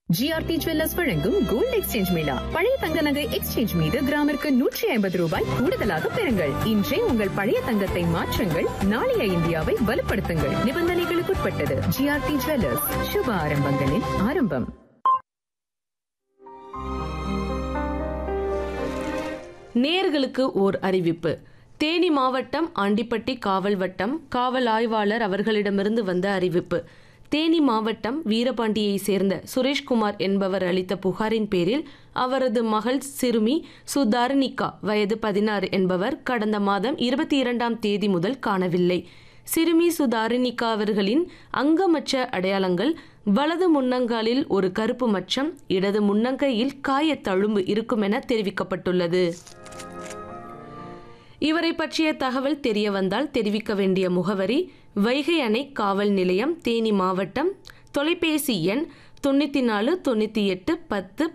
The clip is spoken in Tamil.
ஜிஆர்டி ஜுவல்லர்ஸ் வழங்கும் கோல்ட் எக்ஸ்சேஞ்ச் மேளா பழைய தங்க நகை எக்ஸ்சேஞ்ச் மீது கிராமிற்கு நூற்றி ஐம்பது ரூபாய் கூடுதலாக பெறுங்கள் இன்றே உங்கள் பழைய தங்கத்தை மாற்றுங்கள் நாளைய இந்தியாவை வலுப்படுத்துங்கள் நிபந்தனைகளுக்குட்பட்டது ஜிஆர்டி ஜுவல்லர்ஸ் சுப ஆரம்பங்களின் ஆரம்பம் நேர்களுக்கு ஓர் அறிவிப்பு தேனி மாவட்டம் ஆண்டிப்பட்டி காவல் வட்டம் காவல் ஆய்வாளர் அவர்களிடமிருந்து வந்த அறிவிப்பு தேனி மாவட்டம் வீரபாண்டியை சேர்ந்த சுரேஷ்குமார் என்பவர் அளித்த புகாரின் பேரில் அவரது மகள் சிறுமி சுதாரணிகா வயது பதினாறு என்பவர் கடந்த மாதம் இருபத்தி இரண்டாம் தேதி முதல் காணவில்லை சிறுமி சுதாரிணிகா அவர்களின் அங்கமற்ற அடையாளங்கள் வலது முன்னங்காலில் ஒரு கருப்பு மச்சம் இடது முன்னங்கையில் காயத் தழும்பு இருக்கும் என தெரிவிக்கப்பட்டுள்ளது இவரை பற்றிய தகவல் தெரிய வந்தால் தெரிவிக்க வேண்டிய முகவரி வைகை அணை காவல் நிலையம் தேனி மாவட்டம் தொலைபேசி எண் தொண்ணூற்றி நாலு தொண்ணூற்றி எட்டு பத்து